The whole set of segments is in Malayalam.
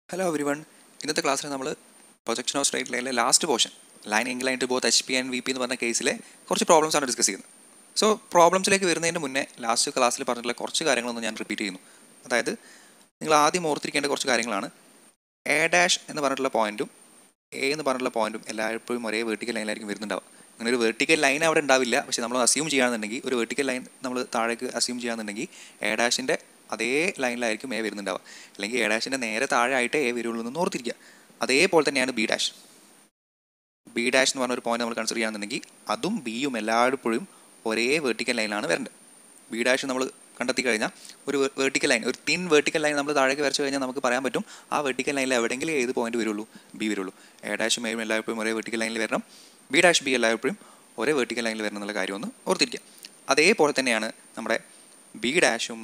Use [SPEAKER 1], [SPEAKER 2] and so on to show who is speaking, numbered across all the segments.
[SPEAKER 1] ഹലോ എവരി വൺ ഇന്നത്തെ ക്ലാസ്സിൽ നമ്മൾ പ്രൊജക്ഷൻ ഓഫ് സ്ട്രൈറ്റ് ലൈനിലെ last portion line incline to both H P and V P എന്ന് പറഞ്ഞ കേസിലെ കുറച്ച് പ്രോബ്ലംസ് ആണ് ഡിസ്കസ് ചെയ്യുന്നത് സോ പ്രോബ്ലംസിലേക്ക് വരുന്നതിന് മുന്നേ ലാസ്റ്റ് ക്ലാസ്സിൽ പറഞ്ഞിട്ടുള്ള കുറച്ച് കാര്യങ്ങളൊന്നും ഞാൻ റിപ്പീറ്റ് ചെയ്യുന്നു അതായത് നിങ്ങൾ ആദ്യം ഓർത്തിരിക്കേണ്ട കുറച്ച് കാര്യങ്ങളാണ് എ ഡാഷ് എന്ന് പറഞ്ഞിട്ടുള്ള പോയിന്റും എ എന്ന് പറഞ്ഞിട്ടുള്ള പോയിന്റും എല്ലായ്പ്പോഴും ഒരേ വെർട്ടിക്കൽ ലൈനിലായിരിക്കും വരുന്നുണ്ടാവുക അങ്ങനെ ഒരു വെർട്ടിക്കൽ ലൈൻ അവിടെ ഉണ്ടാവില്ല പക്ഷേ നമ്മൾ അസ്യൂം ചെയ്യുകയാണെന്നുണ്ടെങ്കിൽ ഒരു വെർട്ടിക്കൽ ലൈൻ നമ്മൾ താഴേക്ക് അസ്യൂം ചെയ്യുകയാണെന്നുണ്ടെങ്കിൽ എ ഡാഷിൻ്റെ അതേ ലൈനിലായിരിക്കും എ വരുന്നുണ്ടാവുക അല്ലെങ്കിൽ എ ഡാഷിൻ്റെ നേരെ താഴെ ആയിട്ട് എ വരുള്ളൂ എന്ന് ഓർത്തിരിക്കുക അതേപോലെ തന്നെയാണ് ബി ഡാഷ് ബി ഡാഷ് എന്ന് പറഞ്ഞ ഒരു പോയിന്റ് നമ്മൾ കൺസിഡർ ചെയ്യുകയാണെന്നുണ്ടെങ്കിൽ അതും ബിയും എല്ലായ്പ്പോഴും ഒരേ വെർട്ടിക്കൽ ലൈനിലാണ് വരേണ്ടത് ബി ഡാഷ് നമ്മൾ കണ്ടെത്തി കഴിഞ്ഞാൽ ഒരു വെർട്ടിക്കൽ ലൈൻ ഒരു തിൻ വെർട്ടിക്കൽ ലൈൻ നമ്മൾ താഴേക്ക് വരച്ച് കഴിഞ്ഞാൽ നമുക്ക് പറയാൻ പറ്റും ആ വെർട്ടിക്കൽ ലൈനിൽ എവിടെയെങ്കിലും ഏത് പോയിന്റ് വരുള്ളൂ ബി വരുള്ളൂ എ ഡാഷും എയും എല്ലായ്പ്പോഴും ഒരേ വെർട്ടിക്കൽ ലൈനിൽ വരണം ബി ഡാഷ് ബി എല്ലായ്പ്പോഴും ഒരേ വെർട്ടിക്കൽ ലൈനിൽ വരണം എന്നുള്ള കാര്യം ഒന്ന് ഓർത്തിരിക്കുക അതേപോലെ തന്നെയാണ് നമ്മുടെ ബി ഡാഷും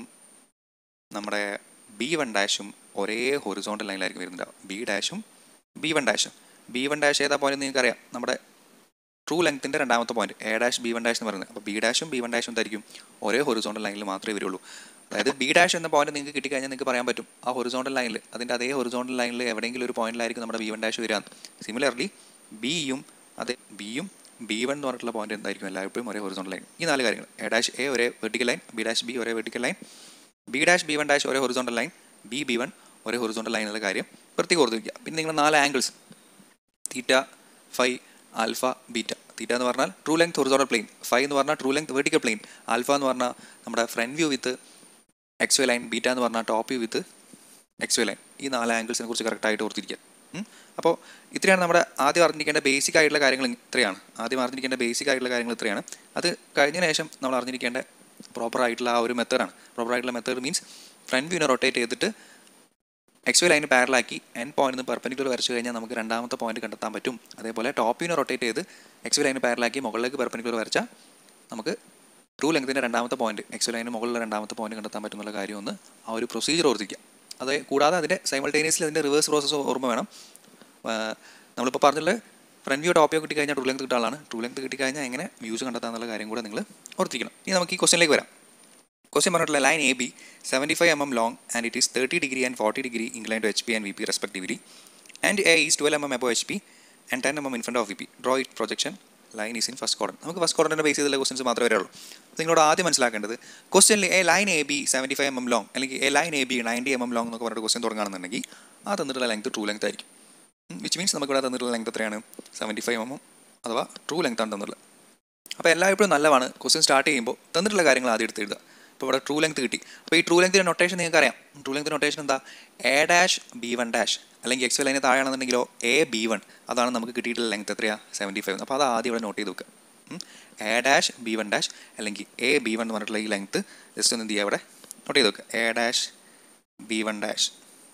[SPEAKER 1] നമ്മുടെ ബി വൺ ഡാഷും ഒരേ ഹൊറിസോണ്ടൽ ലൈനിലായിരിക്കും വരുന്നുണ്ടാവും ബി ഡാഷും ബി വൺ ഡാഷും ബി വൺ ഡാഷ് ഏതാ പോയിന്റ് നിങ്ങൾക്കറിയാം നമ്മുടെ ട്രൂ ലെങ്ത്തിൻ്റെ രണ്ടാമത്തെ point A dash B one dash എന്ന് പറയുന്നത് അപ്പോൾ ബി ഡാഷും ബി വൺ ഡാഷും എന്തായിരിക്കും ഒരേ ഹൊറിസോണ്ടൽ ലൈനിൽ മാത്രമേ വരുള്ളൂ അതായത് ബി ഡാഷ് എന്ന പോയിന്റ് നിങ്ങൾക്ക് കിട്ടിക്കഴിഞ്ഞാൽ നിങ്ങൾക്ക് പറയാൻ പറ്റും ആ ഹൊറിസോണ്ടൽ ലൈനിൽ അതിൻ്റെ അതേ ഹൊറിസോണ്ടൽ ലൈനിൽ എവിടെയെങ്കിലും ഒരു പോയിന്റിലായിരിക്കും നമ്മുടെ ബി വൺ ഡാഷ് വരിക സിമിലർലി ബിയും അതെ ബിയും ബി വൺ എന്ന് പറഞ്ഞിട്ടുള്ള പോയിന്റ് എന്തായിരിക്കും എല്ലായ്പ്പോഴും ഒരേ ഹൊറിസോണ്ടൽ ലൈൻ ഈ നാല് കാര്യങ്ങൾ എ ഡാഷ് എ ഒരേ vertical line B dash B ഒരേ vertical line B dash B one dash ഒരേ horizontal line B B one ഒരേ ഹൊറിസോണ്ടൽ ലൈൻ എന്നുള്ള കാര്യം പ്രത്യേകം ഓർത്ത് വയ്ക്കുക പിന്നെ നിങ്ങൾ നാല് angles theta phi alpha beta theta എന്ന് പറഞ്ഞാൽ true length horizontal plane phi എന്ന് പറഞ്ഞാൽ true length vertical plane alpha എന്ന് പറഞ്ഞാൽ നമ്മുടെ front view with X Y line beta എന്ന് പറഞ്ഞാൽ top view with X Y line ഈ നാല് ആംഗിൾസിനെ കുറിച്ച് കറക്റ്റായിട്ട് ഓർത്തിരിക്കുക അപ്പോൾ ഇത്രയാണ് നമ്മുടെ ആദ്യം അറിഞ്ഞിരിക്കേണ്ട ബേസിക് ആയിട്ടുള്ള കാര്യങ്ങൾ ഇത്രയാണ് ആദ്യം അറിഞ്ഞിരിക്കേണ്ട ബേസിക് ആയിട്ടുള്ള കാര്യങ്ങൾ ഇത്രയാണ് അത് കഴിഞ്ഞതിന് ശേഷം നമ്മൾ അറിഞ്ഞിരിക്കേണ്ട പ്രോപ്പർ ആയിട്ടുള്ള ആ ഒരു മെത്തേഡാണ് പ്രോപ്പർ ആയിട്ടുള്ള മെത്തേഡ് മീൻസ് ഫ്രണ്ട് വ്യൂനെ റൊട്ടേറ്റ് ചെയ്തിട്ട് എക്സ് വൈ ലൈന് പാരലാക്കി എൻ പോയിന്റ് നിന്ന് പെർപ്പൻഡിക്കുലർ വരച്ച് കഴിഞ്ഞാൽ നമുക്ക് രണ്ടാമത്തെ പോയിന്റ് കണ്ടെത്താൻ പറ്റും അതേപോലെ ടോപ്പ് വ്യൂനെ റൊട്ടേറ്റ് ചെയ്ത് എക്സ് വൈ ലൈന് പാരലാക്കി മുകളിലേക്ക് പെർപ്പൻഡിക്കുലർ വരച്ചാൽ നമുക്ക് ട്രൂ ലെങ്തിൻ്റെ രണ്ടാമത്തെ പോയിന്റ് എക്സ് ലൈന് മുകളിലുള്ള രണ്ടാമത്തെ പോയിന്റ് കണ്ടെത്താൻ പറ്റും എന്നുള്ള കാര്യം ഒന്ന് ആ ഒരു പ്രൊസീജിയർ ഓർത്തിക്കുക അത് കൂടാതെ അതിൻ്റെ സൈമൾട്ടേനിയസ്ലി അതിൻ്റെ റിവേഴ്സ് പ്രോസസ്സ് ഓർമ്മ വേണം നമ്മളിപ്പോൾ പറഞ്ഞിട്ടുള്ള ഫ്രണ്ട് വ്യൂ ടോപ്പ് വ്യൂ കിട്ടിക്കഴിഞ്ഞാൽ ട്രൂ ലെങ്ത് കിട്ടാളാണ് ട്രൂ ലെങ്ത് കിട്ടിക്കഴിഞ്ഞാൽ എങ്ങനെ വ്യൂസ് കണ്ടെത്താന്നുള്ള കാര്യം കൂടെ നിങ്ങൾ ഓർത്തിക്കണം ഇനി നമുക്ക് ഈ ക്വസ്റ്റിനിലേക്ക് വരാം ക്വസ്റ്റ്യൻ പറഞ്ഞിട്ടുള്ള line A B seventy five M M long and it is thirty degree and forty degree incline to H P and V P respectively and A is twelve M M above H P and ten M M in front of V P draw it projection line is in first കോർഡൻ നമുക്ക് ഫസ്റ്റ് കോർഡറിൻ്റെ ബേസ് ചെയ്തുള്ള ക്വസ്റ്റൻസ് മാത്രമേ വരുള്ളൂ നിങ്ങളോട് ആദ്യം മനസ്സിലാക്കേണ്ടത് ക്വസ്റ്റ്യനിൽ A line A B seventy five M M long അല്ലെങ്കിൽ A line A B ninety M M long എന്നൊക്കെ പറഞ്ഞിട്ട് ക്വസ്റ്റ്യൻ തുടങ്ങുകയാണെന്നുണ്ടെങ്കിൽ ആ തന്നിട്ടുള്ള ലെങ്ത് ട്രൂ ലെങ്ത് ആയിരിക്കും വിച്ച് മീൻസ് നമുക്ക് ഇവിടെ തന്നിട്ടുള്ള ലെങ്ത് എത്രയാണ് സെവൻറ്റി ഫൈവ് എം എം അഥവാ ട്രൂ ലെങ്ത് ആണ് തന്നുള്ളത് അപ്പോൾ എല്ലായ്പ്പോഴും നല്ലതാണ് ക്വസ്റ്റ്യൻ സ്റ്റാർട്ട് ചെയ്യുമ്പോൾ തന്നിട്ടുള്ള കാര്യങ്ങൾ ആദ്യം എടുത്ത് എഴുതുക ഇപ്പോൾ ഇവിടെ ട്രൂ ലെങ്ത് കിട്ടി അപ്പോൾ ഈ ട്രൂ ലെങ്തിൻ്റെ നൊട്ടേഷൻ നിങ്ങൾക്ക് അറിയാം ട്രൂ ലെങ്ത് നൊട്ടേഷൻ എന്താ A dash B one dash അല്ലെങ്കിൽ എക്സ് ലൈന് താഴെയാണെന്നുണ്ടെങ്കിലോ എ ബി വൺ അതാണ് നമുക്ക് കിട്ടിയിട്ടുള്ള ലെങ്ത് എത്രയാണ് സെവൻറ്റി ഫൈവ് അപ്പോൾ അത് ആദ്യം ഇവിടെ നോട്ട് ചെയ്ത് വെക്കുക A dash B one dash അല്ലെങ്കിൽ എ ബി വൺ എന്ന് പറഞ്ഞിട്ടുള്ള ഈ ലെങ്ത് ജസ്റ്റ് ഒന്ന് എന്ത് ചെയ്യുക ഇവിടെ നോട്ട് ചെയ്ത് വെക്കുക A dash B one dash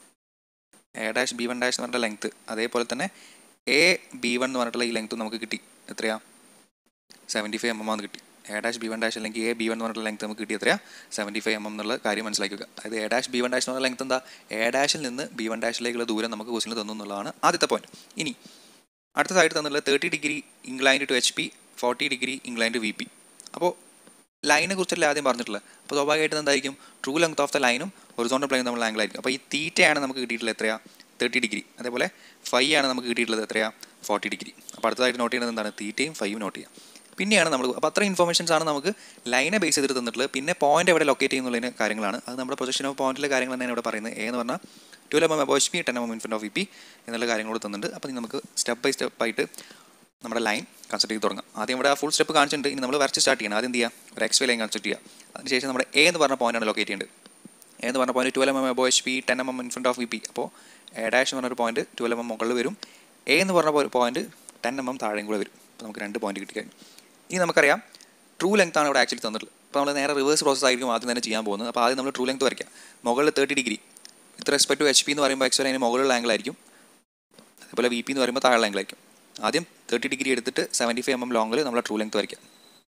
[SPEAKER 1] A dash B one dash എന്ന് പറഞ്ഞിട്ടുള്ള ലെങ്ത് അതേപോലെ തന്നെ എ ബി വൺ എന്ന് പറഞ്ഞിട്ടുള്ള ഈ ലെങ്ത് നമുക്ക് കിട്ടി എത്രയാ സെവൻറ്റി ഫൈവ് എം എം ആണ് കിട്ടി A dash B one dash അല്ലെങ്കിൽ എ ബി വൺ എന്ന് പറഞ്ഞിട്ടുള്ള ലെങ്ത് നമുക്ക് കിട്ടി എത്രയാ സെവൻറ്റി ഫൈവ് എം എം എന്നുള്ള കാര്യം മനസ്സിലാക്കി വെക്കുക അതായത് A dash B one dash എന്ന് പറഞ്ഞ ലെങ്ത് എന്താ എ ഡാഷിൽ നിന്ന് ബി വൺ ഡാഷിലേക്കുള്ള ദൂരം നമുക്ക് ക്വസ്റ്റിന് തന്നു എന്നുള്ളതാണ് ആദ്യത്തെ പോയിന്റ് ഇനി അടുത്തതായിട്ട് തന്നിട്ടുള്ള thirty degree inclined to H P forty degree inclined V P അപ്പോൾ ലൈനെ കുറിച്ചല്ല ആദ്യം പറഞ്ഞിട്ടുള്ളത് അപ്പോൾ സ്വാഭാവികമായിട്ട് എന്തായിരിക്കും ട്രൂ ലെങ്ത് ഓഫ് ദ ലൈനും ഹൊറിസോണ്ടൽ പ്ലെയിനും നമ്മൾ ആംഗിൾ ആയിരിക്കും അപ്പോൾ ഈ തീറ്റയാണ് നമുക്ക് കിട്ടിയിട്ടുള്ളത് എത്രയാ തേർട്ടി ഡിഗ്രി അതേപോലെ ഫൈ ആണ് നമുക്ക് കിട്ടിയിട്ടുള്ളത് എത്രയാ ഫോർട്ടി ഡിഗ്രി അപ്പോൾ അടുത്തതായിട്ട് നോട്ട് ചെയ്യുന്നത് എന്താണ് തീറ്റയും ഫൈവും നോട്ട് ചെയ്യാം പിന്നെയാണ് നമ്മൾ അപ്പോൾ അത്ര ഇൻഫർമേഷൻസ് ആണ് നമുക്ക് ലൈനെ ബേസ് ചെയ്തിട്ട് തന്നിട്ടുള്ളത് പിന്നെ പോയിന്റ് എവിടെ ലൊക്കേറ്റ് ചെയ്യുന്നതിന് കാര്യങ്ങളാണ് അത് നമ്മുടെ പൊസിഷൻ ഓഫ് പോയിന്റിലെ കാര്യങ്ങൾ തന്നെയാണ് ഇവിടെ പറയുന്നത് എ എന്ന് പറഞ്ഞാൽ twelve M M above H P ten M M in front of V P എന്നുള്ള കാര്യങ്ങളോട് തന്നിട്ടുണ്ട് അപ്പോൾ നമുക്ക് സ്റ്റെപ്പ് ബൈ സ്റ്റെപ്പ് ആയിട്ട് നമ്മുടെ ലൈൻ കൺസിഡർ ചെയ്ത് തുടങ്ങാം ആദ്യം ഇവിടെ ഫുൾ സ്റ്റെപ്പ് കാണിച്ചിട്ടുണ്ട് ഇനി നമ്മൾ വരച്ച് സ്റ്റാർട്ട് ചെയ്യണം ആദ്യം എന്ത് ചെയ്യുക ഒരു എക്സ് വൈ ലൈൻ കൺസിഡർ ചെയ്യുക അതിനുശേഷം നമ്മുടെ എ എന്ന് പറഞ്ഞ പോയിന്റാണ് ലൊക്കേറ്റ് ചെയ്യേണ്ടത് എ എന്ന് പറഞ്ഞ point twelve M M above H P ten M M in front of V P അപ്പോൾ എ ഡാഷ് എന്ന് പറഞ്ഞൊരു പോയിന്റ് ട്വൽവ് എം എം മുകളിൽ വരും എ എന്ന് പറഞ്ഞ പോയിന്റ് ടെൻ എം എം താഴെയും കൂടെ വരും അപ്പോൾ നമുക്ക് രണ്ട് പോയിന്റ് കിട്ടിക്കഴിഞ്ഞു ഇനി നമുക്കറിയാം ട്രൂ ലെങ്ത് ആണ് ഇവിടെ ആക്ച്വലി തന്നിട്ടുള്ളത് അപ്പോൾ നമ്മൾ നേരെ റിവേഴ്സ് പ്രോസസ് ആയിരിക്കും ആദ്യം തന്നെ ചെയ്യാൻ പോകുന്നത് അപ്പോൾ ആദ്യം നമ്മൾ ട്രൂ ലെങ്ത് വരയ്ക്കാം മുകളിൽ thirty degree with respect to H P എന്ന് പറയുമ്പോൾ എക്സ് അതിന് മുകളിലുള്ള ആംഗിൾ ആയിരിക്കും അതേപോലെ വി പി എന്ന് പറയുമ്പോൾ താഴെ ആംഗിൾ ആയിരിക്കും ആദ്യം തേർട്ടി ഡിഗ്രി എടുത്തിട്ട് സെവൻറ്റി ഫൈവ് എം എം ലോങ്ങിൽ നമ്മൾ ട്രൂ ലെങ്ത് വരയ്ക്കാം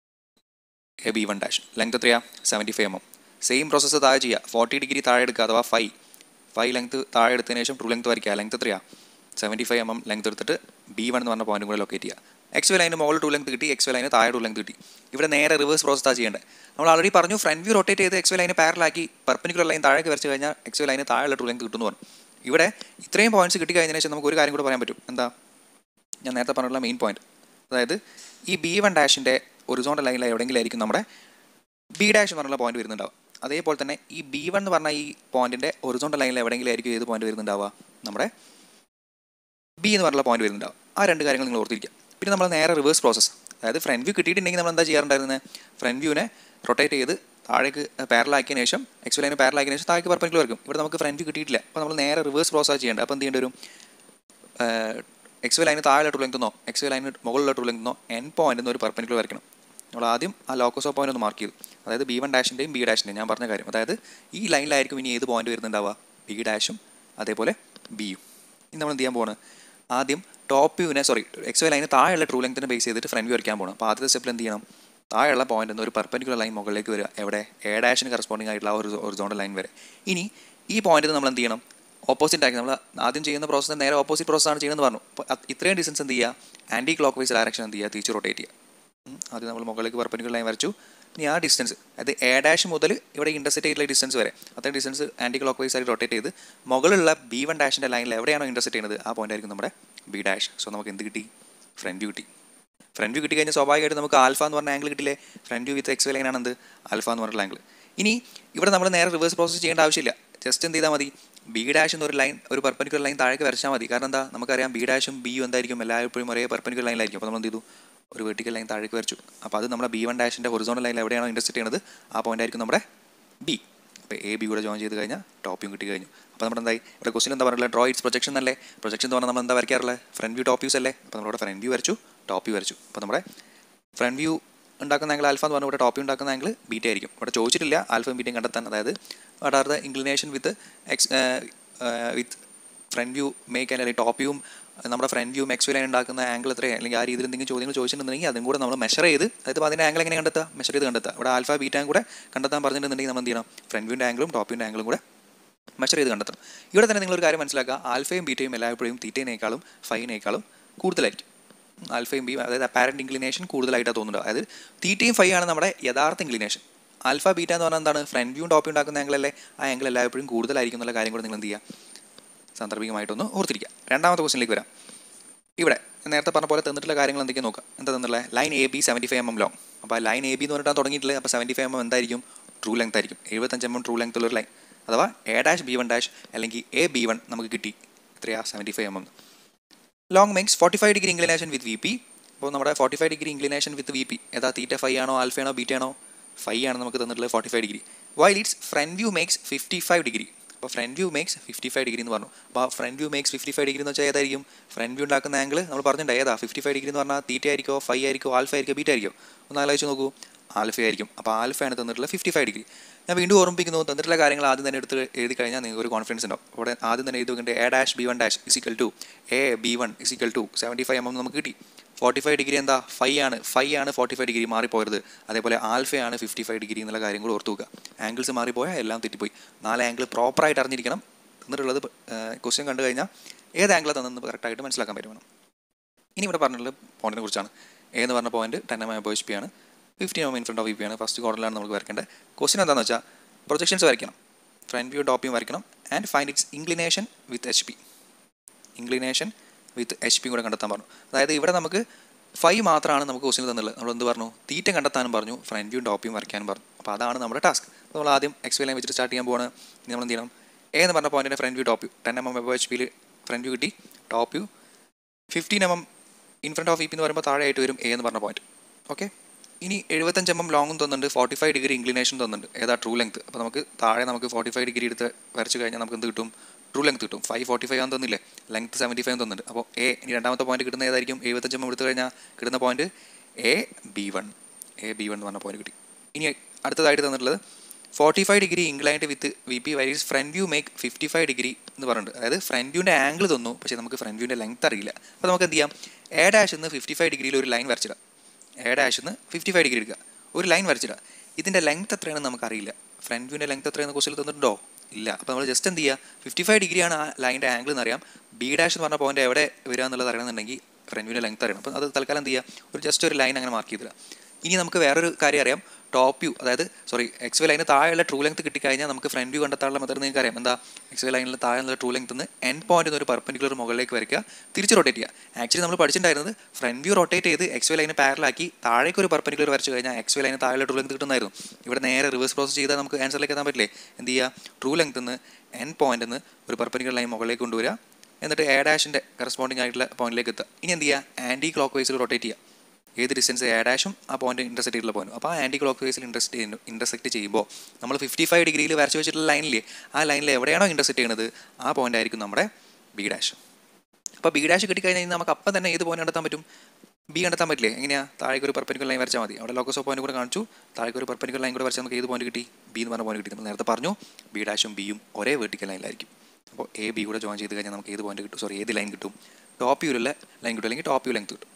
[SPEAKER 1] A B one dash length എത്രയാ seventy five M M same process താഴെ ചെയ്യുക ഫോർട്ടി ഡിഗ്രി താഴെ എടുക്കുക അഥവാ ഫൈവ് ഫൈവ് ലെങ്ത് താഴെ എടുത്തതിന് ശേഷം ട്രൂ ലെങ്ത് വരയ്ക്കുക ലെങ്ത് എത്രയാ seventy five M M length എടുത്തിട്ട് ബി വൺ എന്ന് പറഞ്ഞ പോയിന്റ് കൂടെ ലൊക്കേറ്റ് ചെയ്യുക എക്സ് വൈ ലൈന് മുകളിൽ ടു ലെങ്ത് കിട്ടി എക്സ് വൈ ലൈന് താഴെ ടു ലെങ്ത് കിട്ടി ഇവിടെ നേരെ റിവേഴ്സ് പ്രോസസ്സാണ് ചെയ്യേണ്ടത് നമ്മൾ ഓൾറെഡി പറഞ്ഞു ഫ്രണ്ട് വ്യൂ റൊട്ടേറ്റ് ചെയ്ത് എക്സ് വൈ ലൈന് പാരലാക്കി പെർപ്പനിക്കുലർ ലൈൻ താഴേക്ക് വരച്ച് കഴിഞ്ഞാൽ എക്സ് വൈ ലൈന് താഴെയുള്ള ടു ലെങ്ത് കിട്ടുമെന്ന് പറഞ്ഞു ഇവിടെ ഇത്രയും പോയിന്റ്സ് കിട്ടിക്കഴിഞ്ഞതിന് ശേഷം നമുക്ക് ഒരു കാര്യം കൂടെ പറയാൻ പറ്റും എന്താ ഞാൻ നേരത്തെ പറഞ്ഞിട്ടുള്ള മെയിൻ പോയിന്റ് അതായത് ഈ ബി വൺ ഡാഷിൻ്റെ ഒറിസോണ്ടൽ ലൈനിൽ എവിടെയെങ്കിലും ആയിരിക്കും നമ്മുടെ ബി ഡാഷ് എന്ന് പറഞ്ഞുള്ള പോയിന്റ് വരുന്നുണ്ടാവുക അതേപോലെ തന്നെ ഈ ബി വൺ എന്ന് പറഞ്ഞ ഈ പോയിന്റിൻ്റെ ഒറിസോണ്ടൽ ലൈനിൽ എവിടെയെങ്കിലും ആയിരിക്കും ഏത് പോയിന്റ് വരുന്നുണ്ടാവുക നമ്മുടെ ബി എന്ന് പറഞ്ഞുള്ള പോയിന്റ് വരുന്നുണ്ടാവും ആ രണ്ട് കാര്യങ്ങൾ നിങ്ങൾ ഓർത്തിരിക്കുക പിന്നെ നമ്മൾ നേരെ റിവേഴ്സ് പ്രോസസ്സ് അതായത് ഫ്രണ്ട് വ്യൂ കിട്ടിയിട്ടുണ്ടെങ്കിൽ നമ്മൾ എന്താ ചെയ്യാറുണ്ടായിരുന്നത് ഫ്രണ്ട് വ്യൂവിനെ റൊട്ടേറ്റ് ചെയ്ത് താഴേക്ക് പാരലാക്കിയതിന് ശേഷം എക്സ് ലൈന് പാരലാക്കിയതിന് ശേഷം താഴേക്ക് പെർപ്പനിക്കുലർ വരും ഇവിടെ നമുക്ക് ഫ്രണ്ട് വ്യൂ കിട്ടിയിട്ടില്ല അപ്പോൾ നമ്മൾ നേരെ റിവേഴ്സ് പ്രോസസ് ചെയ്യേണ്ടത് അപ്പോൾ എന്ത് ചെയ്യേണ്ടി വരും എക്സ് ലൈന് താഴെ ടു ലെങ്ത് എന്നോ എക്സ് ലൈന് മുകളിലുള്ള ടു ലെങ്ത് എന്നോ എൻ പോയിന്റ് ഒരു പെർപ്പനിക്കുലർ വരയ്ക്കണം നമ്മൾ ആദ്യം ആ ലോക്കസ് ഓഫ് പോയിന്റ് ഒന്ന് മാർക്ക് ചെയ്തു അതായത് ബി വൺ ഡാഷിൻ്റെയും ബി ഡാഷിൻ്റെയും ഞാൻ പറഞ്ഞ കാര്യം അതായത് ഈ ലൈനിലായിരിക്കും ഇനി ഏത് പോയിന്റ് വരുന്നുണ്ടാവുക ബി ഡാഷും അതേപോലെ ബിയും ഇനി നമ്മൾ എന്ത് ചെയ്യാൻ പോകണം ആദ്യം ടോപ്പ് വ്യൂവിനെ സോറി എക്സ് വൈ ലൈന് താഴെയുള്ള ട്രൂ ലെങ്ത്തിനെ ബേസ് ചെയ്തിട്ട് ഫ്രണ്ട് വ്യൂ വരയ്ക്കാൻ പോകണം അപ്പോൾ ആദ്യത്തെ സ്റ്റെപ്പിൽ എന്ത് ചെയ്യണം താഴെയുള്ള പോയിന്റ് നിന്ന് ഒരു പെർപ്പനിക്കുലർ ലൈൻ മുകളിലേക്ക് വരിക എവിടെ എ ഡാഷിന് കറസ്പോണ്ടിങ് ആയിട്ടുള്ള ആ ഒരു ഒറിസോണ്ടൽ ലൈൻ വരെ ഇനി ഈ പോയിന്റിൽ നമ്മൾ എന്ത് ചെയ്യണം ഓപ്പോസിറ്റ് ആക്കി നമ്മൾ ആദ്യം ചെയ്യുന്ന പ്രോസസ്സ് നേരെ ഓപ്പോസിറ്റ് പ്രോസസ്സാണ് ചെയ്യുന്നത് പറഞ്ഞു അപ്പോൾ അത് ഇത്രയും ഡിസ്റ്റൻസ് എന്ത് ചെയ്യുക ആൻറ്റി ക്ലോക്ക് വൈസ് ഡയറക്ഷൻ എന്ത് ചെയ്യുക തിരിച്ച് റൊട്ടേറ്റ് ചെയ്യുക ഉം. ആദ്യം നമ്മൾ മുകളിലേക്ക് പെർപ്പനിക്കുലർ ലൈൻ വരച്ചു ഇനി ആ ഡിസ്റ്റൻസ് അതായത് എ ഡാഷ് മുതൽ ഇവിടെ ഇൻ്റർസെക്റ്റ് ചെയ്തിട്ടുള്ള ഡിസ്റ്റൻസ് വരെ അത്രയും ഡിസ്റ്റൻസ് ആൻറ്റി ക്ലോക്ക് വൈസ് ആയി റൊട്ടേറ്റ് ചെയ്ത് മുകളിലുള്ള ബി വൺ ഡാഷിൻ്റെ ലൈനിൽ എവിടെയാണോ ഇൻ്റർസെക്റ്റ് ചെയ്യുന്നത് ആ പോയിന്റ് ആയിരിക്കും നമ്മുടെ ബി ഡാഷ് സോ നമുക്ക് എന്ത് കിട്ടി ഫ്രണ്ട് വ്യൂ കിട്ടി ഫ്രണ്ട് വ്യൂ കിട്ടി കഴിഞ്ഞാൽ സ്വാഭാവികമായിട്ട് നമുക്ക് ആൽഫ എന്ന് പറഞ്ഞ ആംഗിൾ കിട്ടില്ലേ front view with X line ആണ് എന്ത് ആൽഫ എന്ന് പറഞ്ഞ ആംഗിൾ ഇനി ഇവിടെ നമ്മൾ നേരെ റിവേഴ്സ് പ്രോസസ് ചെയ്യേണ്ട ആവശ്യമില്ല ജസ്റ്റ് എന്ത് ചെയ്താൽ മതി ബി ഡാഷ് എന്നൊരു ലൈൻ ഒരു പെർപ്പനിക്കുലർ ലൈൻ താഴേക്ക് വരച്ചാൽ മതി കാരണം എന്താ നമുക്കറിയാം ബി ഡാഷും ബിയും എന്തായിരിക്കും എല്ലായ്പ്പോഴും ഒരേ പെർപ്പനിക്കുലർ ലൈനിലായിരിക്കും അപ്പോൾ നമ്മൾ എന്ത് ചെയ്തു ഒരു വെർട്ടിക്കൽ ലൈൻ താഴേക്ക് വരച്ചു അപ്പോൾ അത് നമ്മുടെ ബി വൺ ഡാഷിൻ്റെ ഹൊറിസോണൽ ലൈനിൽ എവിടെയാണോ ഇൻഡസ്ട്രി ചെയ്യുന്നത് ആ പോയിന്റ് ആയിരിക്കും നമ്മുടെ ബി അപ്പോൾ എ ബി കൂടെ ജോയിൻ ചെയ്ത് കഴിഞ്ഞാൽ ടോപ്പിയും കിട്ടി കഴിഞ്ഞു അപ്പോൾ നമ്മുടെ എന്തായി ഇവിടെ ക്വസ്റ്റൻ എന്താ പറയുക ഡ്രോ ഇറ്റ്സ് പ്രൊജക്ഷൻ അല്ലേ പ്രൊജക്ഷൻ എന്ന് പറഞ്ഞാൽ നമ്മൾ എന്താ വരയ്ക്കാറുള്ളത് ഫ്രണ്ട് വ്യൂ ടോപ്പ് വ്യൂസ് അല്ലേ അപ്പോൾ നമ്മളിവിടെ ഫ്രണ്ട് വ്യൂ വരച്ചു ടോപ്പ് വ്യൂ വരച്ചു അപ്പോൾ നമ്മുടെ ഫ്രണ്ട് വ്യൂ ഉണ്ടാക്കുന്ന ആംഗിൾ ആൽഫ എന്ന് പറഞ്ഞാൽ ഇവിടെ ടോപ്പ് വ്യൂ ഉണ്ടാക്കുന്ന ആംഗിൾ ബീറ്റ ആയിരിക്കും ഇവിടെ ചോദിച്ചിട്ടില്ല ആൽഫയും ബീറ്റയും കണ്ടെത്താൻ അതായത് what are the inclination with X with front view make അല്ലെങ്കിൽ ടോപ്പ് വ്യൂവും നമ്മുടെ ഫ്രണ്ട് വ്യൂ എക്സ് ലൈൻ ഉണ്ടാക്കുന്ന ആംഗിൾ എത്രയാണ് അല്ലെങ്കിൽ ആ രീതിയിൽ എന്തെങ്കിലും ചോദ്യങ്ങൾ ചോദിച്ചിട്ടുണ്ടെങ്കിൽ അതും കൂടെ നമ്മൾ മെഷർ ചെയ്ത് അതായത് അപ്പോൾ അതിൻ്റെ ആംഗിൾ എങ്ങനെ കണ്ടെത്തുക മെഷർ ചെയ്ത് കണ്ടെത്തുക ഇവിടെ ആൽഫ ബീറ്റാൻ കൂടെ കണ്ടെത്താൻ പറഞ്ഞിട്ടുണ്ടെങ്കിൽ നമ്മൾ എന്ത് ചെയ്യണം ഫ്രണ്ട് വ്യൂൻ്റെ ആംഗിളും ടോപ്പ് വ്യൂൻ്റെ ആംഗിളും കൂടെ മെഷർ ചെയ്ത് കണ്ടെത്തണം ഇവിടെ തന്നെ നിങ്ങളൊരു കാര്യം മനസ്സിലാക്കുക ആൽഫയും ബീറ്റയും എല്ലായ്പ്പോഴും തീറ്റേനേക്കാളും ഫൈനേക്കാളും കൂടുതലായിരിക്കും ആൽഫയും ബി അതായത് അപ്പാരൻറ്റ് ഇൻക്ലിനേഷൻ കൂടുതലായിട്ടാണ് തോന്നുന്നത് അതായത് തീറ്റയും ഫൈ ആണ് നമ്മുടെ യഥാർത്ഥ ഇൻക്ലിനേഷൻ ആൽഫ ബീറ്റ എന്ന് പറഞ്ഞാൽ എന്താണ് ഫ്രണ്ട് വ്യൂവും ടോപ്പ് വ്യൂ ഉണ്ടാക്കുന്ന ആംഗിളല്ലേ ആ ആംഗിൾ എല്ലായ്പ്പോഴും കൂടുതലായിരിക്കും എന്നുള്ള കാര്യം കൂടെ നിങ്ങൾ എന്ത് ചെയ്യുക സാന്ദർഭികമായിട്ടൊന്ന് ഓർത്തിരിക്കുക രണ്ടാമത്തെ ക്വസ്റ്റിനിലേക്ക് വരാം ഇവിടെ നേരത്തെ പറഞ്ഞ പോലെ തന്നിട്ടുള്ള കാര്യങ്ങൾ എന്തൊക്കെയാണ് നോക്കാം എന്താ തന്നിട്ടുള്ളത് line A B seventy five M M long അപ്പോൾ ലൈൻ എ ബി എന്ന് പറഞ്ഞിട്ടാണ് തുടങ്ങിയിട്ടുള്ളത് അപ്പോൾ സെവൻറ്റി ഫൈവ് എം എം എന്തായിരിക്കും ട്രൂ ലെങ്ത് ആയിരിക്കും എഴുപത്തഞ്ച് എം എം ട്രൂ ലെങ്ത് ഉള്ളൊരു ലൈൻ അഥവാ A dash B one dash അല്ലെങ്കിൽ എ ബി വൺ നമുക്ക് കിട്ടി എത്രയാ seventy five M M long makes forty five degree inclination with V P അപ്പോൾ നമ്മുടെ forty five degree inclination with V P ഏതാ തീറ്റ ഫൈവ് ആണോ ആൽഫ ആണോ ബീറ്റ ആണോ ഫൈവ് ആണ് നമുക്ക് തന്നിട്ടുള്ളത് forty five degree while it's front view makes fifty five degree അപ്പോൾ front view makes fifty five degree എന്ന് പറഞ്ഞു അപ്പോൾ front view makes fifty five degree എന്ന് വെച്ചാൽ ഏതായിരിക്കും ഫ്രണ്ട് വ്യൂ ഉണ്ടാക്കുന്ന ആംഗിൾ നമ്മൾ പറഞ്ഞിട്ടുണ്ട് ഏതാ ഫിഫ്റ്റി ഫൈവ് ഡിഗ്രി എന്ന് പറഞ്ഞാൽ തീറ്റ ആയിരിക്കോ ഫൈവ് ആയിരിക്കോ ആൽഫ ആയിരിക്കോ ബീറ്റ ആയിരിക്കോ ഒന്ന് ആലോചിച്ച് നോക്കൂ ആൽഫ ആയിരിക്കും അപ്പോൾ ആൽഫയാണ് തന്നിട്ടുള്ളത് ഫിഫ്റ്റി ഫൈവ് ഡിഗ്രി ഞാൻ വീണ്ടും ഓർമ്മിപ്പിക്കുന്നു തന്നിട്ടുള്ള കാര്യങ്ങൾ ആദ്യം തന്നെ എടുത്ത് എഴുതി കഴിഞ്ഞാൽ നിങ്ങൾക്ക് ഒരു കോൺഫിഡൻസ് ഉണ്ടാവും അവിടെ ആദ്യം തന്നെ എഴുതി വെക്കേണ്ടത് A dash B one dash equal to A B one equal to seventy five M M നമുക്ക് കിട്ടി ഫോർട്ടി ഫൈവ് ഡിഗ്രി എന്താ ഫൈവ് ആണ് ഫൈവ് ആണ് ഫോർട്ടി ഫൈവ് ഡിഗ്രി മാറിപ്പോയത് അതേപോലെ ആൽഫയാണ് ഫിഫ്റ്റി ഫൈവ് ഡിഗ്രി എന്നുള്ള കാര്യം കൂടെ ഓർത്ത് വെക്കുക ആംഗിൾസ് മാറിപ്പോയാൽ എല്ലാം തെറ്റിപ്പോയി നാല് ആംഗിൾ പ്രോപ്പറായിട്ട് അറിഞ്ഞിരിക്കണം എന്നിട്ടുള്ളത് ക്വസ്റ്റ്യൻ കണ്ടു കഴിഞ്ഞാൽ ഏത് ആംഗിളാണ് തന്നെന്ന് കറക്റ്റായിട്ട് മനസ്സിലാക്കാൻ പറ്റും ഇനി ഇവിടെ പറഞ്ഞിട്ടുള്ള പോയിന്റിനെ കുറിച്ചാണ് എ എന്ന് പറഞ്ഞ point ten M H P ആണ് fifteen M in front of V P ആണ് ഫസ്റ്റ് ക്വാർട്ടറിലാണ് നമുക്ക് വരയ്ക്കേണ്ടത് ക്വസ്റ്റ്യൻ എന്താണെന്ന് വെച്ചാൽ പ്രൊജക്ഷൻസ് വരയ്ക്കണം ഫ്രണ്ട് വ്യൂ ടോപ്പ് വ്യൂ വരയ്ക്കണം and find its inclination with H P inclination with H P കൂടെ കണ്ടെത്താൻ പറഞ്ഞു അതായത് ഇവിടെ നമുക്ക് ഫൈവ് മാത്രമാണ് നമുക്ക് ക്വസ്റ്റ്യൻ തന്നുള്ളത് നമ്മൾ എന്ത് പറഞ്ഞു തീറ്റ കണ്ടെത്താനും പറഞ്ഞു ഫ്രണ്ട് വ്യൂ ടോപ്പ് വ്യൂ വരയ്ക്കാനും പറഞ്ഞു അപ്പോൾ അതാണ് നമ്മുടെ ടാസ്ക് നമ്മൾ ആദ്യം എക്സ് വി ലൈൻ വെച്ചിട്ട് സ്റ്റാർട്ട് ചെയ്യാൻ പോവാണ് ഇനി നമ്മൾ എന്ത് ചെയ്യണം എ എന്ന് പറഞ്ഞ പോയിന്റിൻ്റെ front view top view ten M M above H പിയിൽ ഫ്രണ്ട് വ്യൂ കിട്ടി top view fifteen M M in front of V P എന്ന് പറയുമ്പോൾ താഴെ ആയിട്ട് വരും എ എന്ന് പറഞ്ഞ പോയിന്റ് ഓക്കെ ഇനി എഴുപത്തഞ്ച് എം എം ലോങ്ങും തന്നുന്നുണ്ട് ഫോർട്ടി ഫൈവ് ഡിഗ്രി ഇൻക്ലിനേഷൻ തന്നുന്നുണ്ട് ഏതാ ട്രൂ ലെങ്ത് അപ്പോൾ നമുക്ക് താഴെ നമുക്ക് ഫോർട്ടി ഫൈവ് ഡിഗ്രി എടുത്ത് വരച്ച് കഴിഞ്ഞാൽ നമുക്ക് എന്ത് കിട്ടും ട്രൂ ലെങ്ത് കിട്ടും ഫൈവ് ഫോർട്ടി ഫൈവ് ആണെന്ന് തന്നില്ലേ ലെങ്ത് സെവൻറ്റി ഫൈവ് തന്നിട്ടുണ്ട് അപ്പോൾ എ ഇനി രണ്ടാമത്തെ പോയിന്റ് കിട്ടുന്ന ഏതായിരിക്കും എഴുപത്തഞ്ച് എം എടുത്തു കഴിഞ്ഞാൽ കിട്ടുന്ന point A B one A B one എന്ന് പറഞ്ഞ പോയിന്റ് കിട്ടി ഇനി അടുത്തതായിട്ട് തന്നിട്ടുള്ളത് forty five degree inclined with V P whiles front view make fifty five degree എന്ന് പറഞ്ഞിട്ടുണ്ട് അതായത് ഫ്രണ്ട് വ്യൂൻ്റെ ആംഗിൾ തന്നു പക്ഷേ നമുക്ക് ഫ്രണ്ട് വ്യൂൻ്റെ ലെങ്ത് അറിയില്ല അപ്പോൾ നമുക്ക് എന്ത് ചെയ്യാം എ ഡാഷ് നിന്ന് ഫിഫ്റ്റി ഫൈവ് ഡിഗ്രിയിൽ ഒരു ലൈൻ വരച്ചിടാം എ ഡാഷ് നിന്ന് ഫിഫ്റ്റി ഫൈവ് ഡിഗ്രി എടുക്കുക ഒരു ലൈൻ വരച്ചിടുക ഇതിൻ്റെ ലെങ്ത് എത്രയാണെന്ന് നമുക്കറിയില്ല ഫ്രണ്ട് വ്യൂൻ്റെ ലെങ്ത് എത്രയാണെന്ന് ക്വസ്റ്റിൽ തന്നിട്ടുണ്ടോ ഇല്ല അപ്പോൾ നമ്മൾ ജസ്റ്റ് എന്ത് ചെയ്യുക ഫിഫ്റ്റി ഫൈവ് ഡിഗ്രിയാണ് ആ ലൈൻ്റെ ആംഗിൾ എന്ന് അറിയാം ബി ഡാഷ് എന്ന് പറഞ്ഞ പോയിന്റ് എവിടെ വരിക എന്നുള്ളത് അറിയണമെന്നുണ്ടെങ്കിൽ ഫ്രണ്ട് വ്യൂൻ്റെ ലെങ്ത് അറിയണം അപ്പോൾ അത് തൽക്കാലം എന്ത് ചെയ്യുക ഒരു ജസ്റ്റ് ഒരു ലൈൻ അങ്ങനെ മാർക്ക് ചെയ്തിടുക ഇനി നമുക്ക് വേറൊരു കാര്യം അറിയാം ടോപ്പ് വ്യൂ അതായത് സോറി എക്സ് വൈ ലൈന് താഴെയുള്ള ട്രൂ ലെങ്ത് കിട്ടിക്കഴിഞ്ഞാൽ നമുക്ക് ഫ്രണ്ട് വ്യൂ കണ്ടെത്താനുള്ള മെത്തേഡ് നിങ്ങൾക്ക് അറിയാം എന്താ എക്സ് വൈ ലൈനിൽ താഴെയുള്ള ട്രൂ ലെങ്ത് നിന്ന് എൻ പോയിന്റ് ഒരു പെർപ്പൻഡിക്കുലർ മുകളിലേക്ക് വരയ്ക്കുക തിരിച്ച് റൊട്ടേറ്റ് ചെയ്യുക ആക്ച്വലി നമ്മൾ പഠിച്ചിട്ടുണ്ടായിരുന്നത് ഫ്രണ്ട് വ്യൂ റൊട്ടേറ്റ് ചെയ്ത് എക്സ് വൈ ലൈന് പാരലാക്കി താഴേക്ക് ഒരു പെർപ്പൻഡിക്കുലർ വരച്ച് കഴിഞ്ഞാൽ എക്സ് വൈ ലൈന് താഴെയുള്ള ട്രൂ ലെങ്ത് കിട്ടുന്നതായിരുന്നു ഇവിടെ നേരെ റിവേഴ്സ് പ്രോസസ് ചെയ്താൽ നമുക്ക് ആൻസറിലേക്ക് എത്താൻ പറ്റില്ലേ എന്ത് ചെയ്യുക ട്രൂ ലെങ്ത് നിന്ന് എൻ പോയിന്റ് നിന്ന് ഒരു പെർപ്പൻഡിക്കുലർ ലൈൻ മുകളിലേക്ക് കൊണ്ടുവരിക എന്നിട്ട് എ ഡാഷിൻ്റെ കറസ്പോണ്ടിങ് ആയിട്ടുള്ള പോയിന്റിലേക്ക് എത്തുക ഇനി എന്ത് ചെയ്യുക ആൻറ്റി ക്ലോക്ക് വൈസിൽ റൊട്ടേറ്റ് ചെയ്യുക ഏത് ഡിസ്റ്റൻസ് എ ഡാഷും ആ പോയിന്റ് ഇൻ്റർസെക്ട് ചെയ്തിട്ടുള്ള പോയിന്റ് അപ്പോൾ ആ ആൻറ്റി ക്ലോക്ക് വൈസിൽ ഇൻട്രസ്റ്റ് ചെയ്യുന്നു ഇൻ്റർസെക്ട് ചെയ്യുമ്പോൾ നമ്മൾ ഫിഫ്റ്റി ഫൈവ് ഡിഗ്രിയിൽ വരച്ച് വെച്ചിട്ടുള്ള ലൈനില്ലേ ആ ലൈനിൽ എവിടെയാണോ ഇൻ്റർസെക്ട് ചെയ്യുന്നത് ആ പോയിന്റ് ആയിരിക്കും നമ്മുടെ ബി ഡാഷ് അപ്പോൾ ബി ഡാഷ് കിട്ടിക്കഴിഞ്ഞാൽ നമുക്ക് അപ്പം തന്നെ ഏത് പോയിന്റ് കണ്ടെത്താൻ പറ്റും ബി കണ്ടെത്താൻ പറ്റില്ലേ എങ്ങനെയാ താഴേക്ക് ഒരു പെർപ്പനിക്കൽ ലൈൻ വരച്ചാൽ മതി അവിടെ ലോക്കസ് ഓഫ് പോയിന്റ് കൂടെ കാണിച്ചു താഴേക്ക് ഒരു പെർപ്പനിക്കൽ ലൈൻ കൂടെ വരച്ചാൽ നമുക്ക് ഏത് പോയിന്റ് കിട്ടി ബി എന്ന് പറഞ്ഞ പോയിന്റ് കിട്ടി നമ്മൾ നേരത്തെ പറഞ്ഞു ബി ഡാഷും ബിയും ഒരേ വെർട്ടിക്കൽ ലൈനിലായിരിക്കും അപ്പോൾ എ ബി കൂടെ ജോയിൻ ചെയ്ത് കഴിഞ്ഞാൽ നമുക്ക് ഏത് പോയിന്റ് കിട്ടും സോറി ഏത് ലൈൻ കിട്ടും ടോപ്പ് യൂലുള്ള ലൈൻ കിട്ടും അല്ലെങ്കിൽ ടോപ്പ് യു ലെങ്ത് കിട്ടും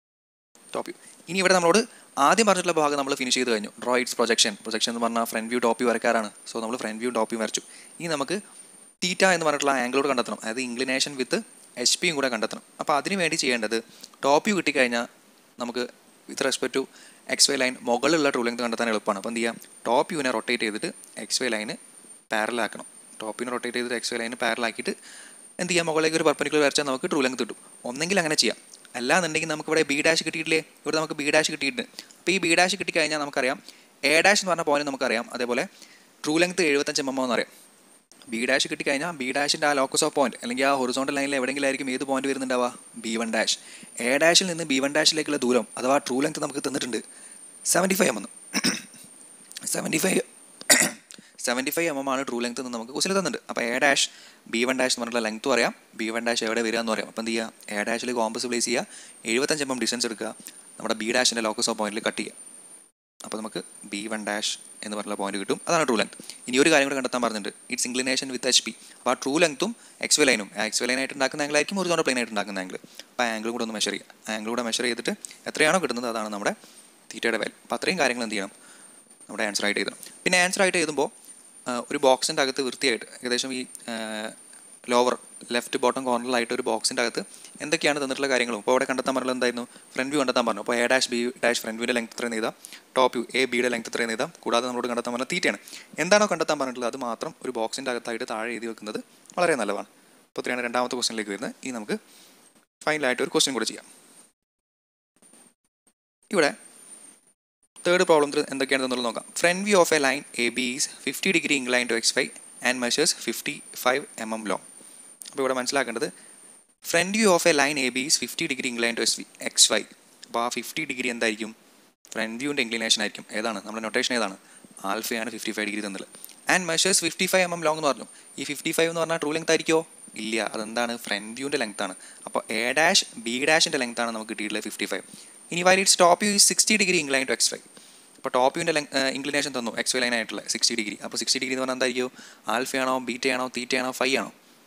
[SPEAKER 1] ടോപ്പ് വ്യൂ ഇനി ഇവിടെ നമ്മളോട് ആദ്യം പറഞ്ഞിട്ടുള്ള ഭാഗം നമ്മൾ ഫിനിഷ് ചെയ്ത് കഴിഞ്ഞു ഡ്രോ ഇറ്റ്സ് പ്രൊജക്ഷൻ പ്രൊജക്ഷൻ എന്ന് പറഞ്ഞാൽ ഫ്രണ്ട് വ്യൂ ടോപ്പ് വ്യൂ വരക്കാറാണ് സോ നമ്മൾ ഫ്രണ്ട് വ്യൂ ടോപ്പ് വ്യൂ വരച്ചു ഇനി നമുക്ക് തീറ്റ എന്ന് പറഞ്ഞിട്ടുള്ള ആംഗിളോട് കണ്ടെത്തണം അതായത് ഇൻക്ലിനേഷൻ വിത്ത് എച്ച് പിയും കൂടെ കണ്ടെത്തണം അപ്പോൾ അതിന് വേണ്ടി ചെയ്യേണ്ടത് ടോപ്പ് വ്യൂ കിട്ടിക്കഴിഞ്ഞാൽ നമുക്ക് with respect to X Y line മുകളിലുള്ള ട്രൂ ലെങ്ത് കണ്ടെത്താൻ എളുപ്പമാണ് അപ്പോൾ എന്ത് ചെയ്യാം ടോപ്പ് വ്യൂവിനെ റൊട്ടേറ്റ് ചെയ്തിട്ട് എക്സ് വൈ ലൈന് പാരലാക്കണം ടോപ്പ് വ്യൂവിനെ റൊട്ടേറ്റ് ചെയ്തിട്ട് എക്സ് വൈ ലൈന് പാരലാക്കിയിട്ട് എന്ത് ചെയ്യാം മുകളിലേക്ക് ഒരു പെർപ്പനിക്കുലർ വരച്ചാൽ നമുക്ക് ട്രൂ ലെങ്ത് കിട്ടും ഒന്നെങ്കിൽ അങ്ങനെ ചെയ്യാം അല്ലാന്നുണ്ടെങ്കിൽ നമുക്ക് ഇവിടെ ബി ഡാഷ് കിട്ടിയിട്ടില്ലേ ഇവിടെ നമുക്ക് ബി ഡാഷ് കിട്ടിയിട്ടുണ്ട് അപ്പോൾ ഈ ബി ഡാഷ് കിട്ടിക്കഴിഞ്ഞാൽ നമുക്കറിയാം എ ഡാഷ് എന്ന് പറഞ്ഞ പോയിന്റ് നമുക്കറിയാം അതേപോലെ ട്രൂ ലെങ്ത് എഴുപത്തഞ്ച് എം എം എന്നറിയാം ബി ഡാഷ് കിട്ടിക്കഴിഞ്ഞാൽ ബി ഡാഷിൻ്റെ ആ ലോക്കസ് ഓഫ് പോയിന്റ് അല്ലെങ്കിൽ ആ ഹൊറിസോണ്ടൽ ലൈനിൽ എവിടെയെങ്കിലും ആയിരിക്കും ഏത് പോയിന്റ് വരുന്നുണ്ടാവുക ബി വൺ ഡാഷ് എ ഡാഷിൽ നിന്ന് ബി വൺ ഡാഷിലേക്കുള്ള ദൂരം അഥവാ ട്രൂ ലെങ്ത് നമുക്ക് തന്നിട്ടുണ്ട് സെവൻറ്റി ഫൈവ് എം എന്ന് seventy five seventy five M M ആണ് ട്രൂ ലെങ്ത് എന്ന് നമുക്ക് ക്വസ്റ്റിൽ തന്നിട്ടുണ്ട് അപ്പോൾ A dash B one dash എന്ന് പറഞ്ഞിട്ടുള്ള ലെങ്ത്തും അറിയാം ബി വൺ ഡാഷ് എവിടെ വരിക എന്ന് പറയാം അപ്പോൾ എന്ത് ചെയ്യുക എ ഡാഷിൽ കോമ്പസ് പ്ലേസ് ചെയ്യുക എഴുപത്തഞ്ച് എം എം ഡിസ്റ്റൻസ് എടുക്കുക നമ്മുടെ ബി ഡാഷിൻ്റെ ലോക്കസ് ഓഫ് പോയിന്റിൽ കട്ട് ചെയ്യുക അപ്പോൾ നമുക്ക് ബി വൺ ഡാഷ് എന്ന് പറഞ്ഞ പോയിന്റ് കിട്ടും അതാണ് ട്രൂ ലെങ്ത് ഇനി ഒരു കാര്യം കൂടെ കണ്ടെത്താൻ പറഞ്ഞിട്ടുണ്ട് its inclination with H P അപ്പോൾ ആ ട്രൂ ലെങ്ത്തും എക്സ് വൈ ലൈനും എക്സ് വൈ ലൈനായിട്ട് ഉണ്ടാക്കുന്ന ആംഗിൾ ആയിരിക്കും ഒറിജിനൽ പ്ലെയിൻ ആയിട്ട് ഉണ്ടാക്കുന്ന ആംഗിൾ അപ്പോൾ ആ ആംഗിൾ കൂടെ ഒന്ന് മെഷർ ചെയ്യുക ആ ആംഗിൾ കൂടെ മെഷർ ചെയ്തിട്ട് എത്രയാണോ കിട്ടുന്നത് അതാണ് നമ്മുടെ തീറ്റയുടെ വാല്യൂ അപ്പോൾ അത്രയും കാര്യങ്ങൾ എന്ത് ചെയ്യണം നമ്മുടെ ആൻസർ ആയിട്ട് എഴുതണം പിന്നെ ആൻസർ ആയിട്ട് എഴുതുമ്പോൾ ഒരു ബോക്സിൻ്റെ അകത്ത് വൃത്തിയായിട്ട് ഏകദേശം ഈ ലോവർ ലെഫ്റ്റ് ബോട്ടം കോർണറിലായിട്ട് ഒരു ബോക്സിൻ്റെ അകത്ത് എന്തൊക്കെയാണ് തന്നിട്ടുള്ള കാര്യങ്ങളും ഇപ്പോൾ അവിടെ കണ്ടെത്താൻ പറഞ്ഞത് എന്തായിരുന്നു ഫ്രണ്ട് വ്യൂ കണ്ടെത്താൻ പറഞ്ഞു അപ്പോൾ A dash B dash front വ്യൂവിൻ്റെ ലെങ്ത് എത്രയും എഴുതാം ടോപ്പ് വ്യൂ എ ബിയുടെ ലെങ്ത് എത്രയും എഴുതാം കൂടാതെ നമ്മളോട് കണ്ടെത്താൻ പറഞ്ഞ തീറ്റയാണ് എന്താണോ കണ്ടെത്താൻ പറഞ്ഞിട്ടുള്ളത് അത് മാത്രം ഒരു ബോക്സിൻ്റെ അകത്തായിട്ട് താഴെ എഴുതി വെക്കുന്നത് വളരെ നല്ലതാണ് അപ്പോൾ ഇത്രയാണ് രണ്ടാമത്തെ ക്വസ്റ്റ്യനിലേക്ക് വരുന്നത് ഇനി നമുക്ക് ഫൈനലായിട്ട് ഒരു ക്വസ്റ്റ്യൻ കൂടെ ചെയ്യാം ഇവിടെ തേർഡ് പ്രോബ്ലം എന്തൊക്കെയാണ് എന്നുള്ളത് നോക്കാം front view of A line A B is fifty degree incline to X five and measures fifty five M M long അപ്പോൾ ഇവിടെ മനസ്സിലാക്കേണ്ടത് front view of A line A B is fifty degree incline to X X Y അപ്പോൾ ആ ഫിഫ്റ്റി ഡിഗ്രി എന്തായിരിക്കും ഫ്രണ്ട് വ്യൂവിൻ്റെ ഇൻക്ലിനേഷൻ ആയിരിക്കും ഏതാണ് നമ്മുടെ നൊട്ടേഷൻ ഏതാണ് ആൽഫയാണ് ഫിഫ്റ്റി ഫൈവ് ഡിഗ്രി തന്നത് and measures fifty five M M long എന്ന് പറഞ്ഞു ഈ ഫിഫ്റ്റി ഫൈവ് എന്ന് പറഞ്ഞാൽ ട്രൂ ലെങ്ത് ആയിരിക്കുമോ ഇല്ല അതെന്താണ് ഫ്രണ്ട് വ്യൂവിൻ്റെ ലെങ്ത് ആണ് അപ്പോൾ എ ഡാഷ് ബി ഡാഷിൻ്റെ ലെങ്ത് ആണ് നമുക്ക് കിട്ടിയിട്ടുള്ളത് ഫിഫ്റ്റി ഫൈവ് ഇനി while its top view sixty degree incline to X five അപ്പോൾ ടോപ്പ് യുവിൻ്റെ ലെങ് ഇൻക്ലിനേഷൻ തന്നു എക്സ് വൈ ലൈൻ ആയിട്ടുള്ള സിക്സ്റ്റി ഡിഗ്രി അപ്പോൾ സിക്സ്റ്റി ഡിഗ്രി എന്ന് പറഞ്ഞാൽ എന്തായിരിക്കും ആൽഫയാണോ ബീറ്റയാണോ തീറ്റയാണോ ഫൈ ആണോ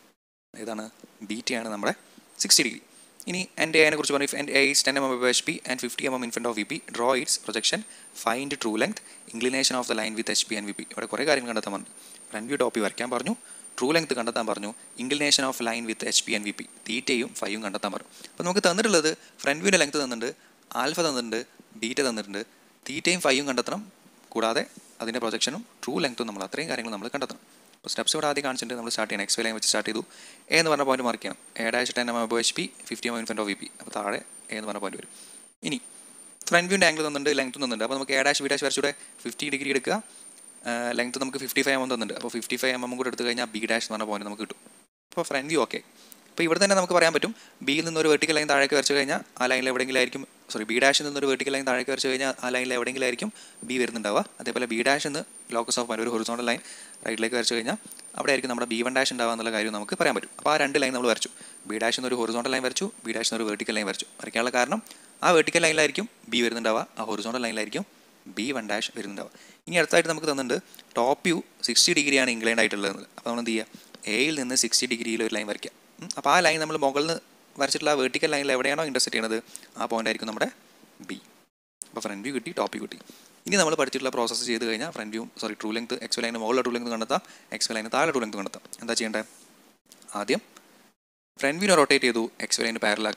[SPEAKER 1] ഏതാണ് ബീറ്റയാണ് നമ്മുടെ സിക്സ്റ്റി ഡിഗ്രി ഇനി എൻ്റെ എനെ കുറിച്ച് പറഞ്ഞു എൻ്റെ A's ten M M H P and fifty M M in front of V P draw its projection find true length inclination of the line with H P and V P ഇവിടെ കുറേ കാര്യങ്ങൾ കണ്ടെത്താൻ പറഞ്ഞു ഫ്രണ്ട് വ്യൂ ടോപ്പ് വരയ്ക്കാൻ പറഞ്ഞു ട്രൂ ലെങ്ത് കണ്ടെത്താൻ പറഞ്ഞു inclination of line with H P and V P തീറ്റയും ഫൈവും കണ്ടെത്താൻ പറഞ്ഞു അപ്പോൾ നമുക്ക് തന്നിട്ടുള്ളത് ഫ്രണ്ട് വ്യൂവിൻ്റെ ലെങ്ത് തന്നിട്ടുണ്ട് ആൽഫ തന്നിട്ടുണ്ട് ബീറ്റ തന്നിട്ടുണ്ട് തീറ്റയും ഫൈവും കണ്ടെത്തണം കൂടാതെ അതിൻ്റെ പ്രൊജക്ഷനും ട്രൂ ലെങ്ത്തും നമ്മൾ അത്രയും കാര്യങ്ങൾ നമ്മൾ കണ്ടെത്തണം അപ്പോൾ സ്റ്റെപ്സ് ഇവിടെ ആദ്യം കാണിച്ചിട്ട് നമ്മൾ സ്റ്റാർട്ട് ചെയ്യണം എക്സ് വൈ ലൈൻ വെച്ച് സ്റ്റാർട്ട് ചെയ്തു എ എന്ന് പറഞ്ഞ പോയിന്റ് മാർക്ക് ചെയ്യണം A dash ten M above H P fifty M in front of V P അപ്പോൾ താഴെ എ എന്ന് പറഞ്ഞ പോയിന്റ് വരും ഇനി ഫ്രണ്ട് വ്യൂൻ്റെ ആംഗിൾ തന്നിട്ടുണ്ട് ലെങ്ത്തും തന്നിട്ടുണ്ട് അപ്പോൾ നമുക്ക് എ ഡാഷ് ബി ഡാഷ് വരച്ചൂടെ ഫിഫ്റ്റി ഡിഗ്രി എടുക്കുക ലെങ്ത്ത് നമുക്ക് ഫിഫ്റ്റി ഫൈവ് എം തന്നിട്ടുണ്ട് അപ്പോൾ ഫിഫ്റ്റി ഫൈവ് എം എം കൂടെ എടുത്തു കഴിഞ്ഞാൽ ബി ഡാഷ് എന്ന് പറഞ്ഞ പോയിന്റ് നമുക്ക് കിട്ടും അപ്പോൾ ഫ്രണ്ട് വ്യൂ ഓക്കെ അപ്പോൾ ഇവിടെ തന്നെ നമുക്ക് പറയാൻ പറ്റും ബിയിൽ നിന്ന് ഒരു വെർട്ടിക്കൽ ലൈൻ താഴേക്ക് വരച്ചു കഴിഞ്ഞാൽ ആ ലൈനിൽ എവിടെയെങ്കിലും ആയിരിക്കും സോറി ബി ഡാഷിൽ നിന്ന് ഒരു വെർട്ടിക്കൽ ലൈൻ താഴേക്ക് വരച്ചു കഴിഞ്ഞാൽ ആ ലൈനിൽ എവിടെയെങ്കിലും ആയിരിക്കും ബി വരുന്നുണ്ടാവുക അതേപോലെ ബി ഡാഷ് എന്ന് ലോക്കസ് ഓഫ് ഒരു ഹൊറിസോണ്ടൽ ലൈൻ റൈറ്റിലേക്ക് വരച്ചു കഴിഞ്ഞാൽ അവിടെ ആയിരിക്കും നമ്മുടെ ബി വൺ ഡാഷ് ഉണ്ടാവുക എന്നുള്ള കാര്യം നമുക്ക് പറയാൻ പറ്റും അപ്പോൾ ആ രണ്ട് ലൈൻ നമ്മൾ വരച്ചു ബി ഡാഷിൽ നിന്ന് ഒരു ഹൊറിസോണ്ടൽ ലൈൻ വരച്ചു ബി ഡാഷിൽ നിന്ന് ഒരു വെർട്ടിക്കൽ ലൈൻ വരച്ചു വരയ്ക്കാനുള്ള കാരണം ആ വെർട്ടിക്കൽ ലൈനിലായിരിക്കും ബി വരുന്നുണ്ടാവുക ആ ഹൊറിസോണ്ടൽ ലൈനിലായിരിക്കും ബി വൺ ഡാഷ് വരുന്നുണ്ടാവുക ഇനി അടുത്തായിട്ട് നമുക്ക് തന്നിട്ടുണ്ട് ടോപ്പ് വ്യൂ സിക്സ്റ്റി ഡിഗ്രിയാണ് ഇംഗ്ലൈൻഡ് ആയിട്ടുള്ളത് അപ്പോൾ നമ്മൾ എന്ത് ചെയ്യുക എയിൽ നിന്ന് സിക്സ്റ്റി ഡിഗ്രിയിൽ ഒരു ലൈൻ വരയ്ക്കുക അപ്പോൾ ആ ലൈൻ നമ്മൾ മുകളിൽ നിന്ന് വരച്ചിട്ടുള്ള ആ വെർട്ടിക്കൽ ലൈനിൽ എവിടെയാണോ ഇൻ്റർസെക്ട് ചെയ്യുന്നത് ആ പോയിന്റ് ആയിരിക്കും നമ്മുടെ ബി അപ്പോൾ ഫ്രണ്ട് വ്യൂ കിട്ടി ടോപ്പ് വ്യൂ കിട്ടി ഇനി നമ്മൾ പഠിച്ചിട്ടുള്ള പ്രോസസ്സ് ചെയ്ത് കഴിഞ്ഞാൽ front view sorry true length X ലൈന് മുകളിലെ ട്രൂ ലെങ്ത് കണ്ടെത്താം എക്സ് ലൈന് താഴെ ട്രൂ ലെങ്ത് കണ്ടെത്താം എന്താ ചെയ്യേണ്ടത് ആദ്യം ഫ്രണ്ട് വ്യൂനെ റൊട്ടേറ്റ് ചെയ്തു എക്സ് ലൈന് പാരലാക്കുക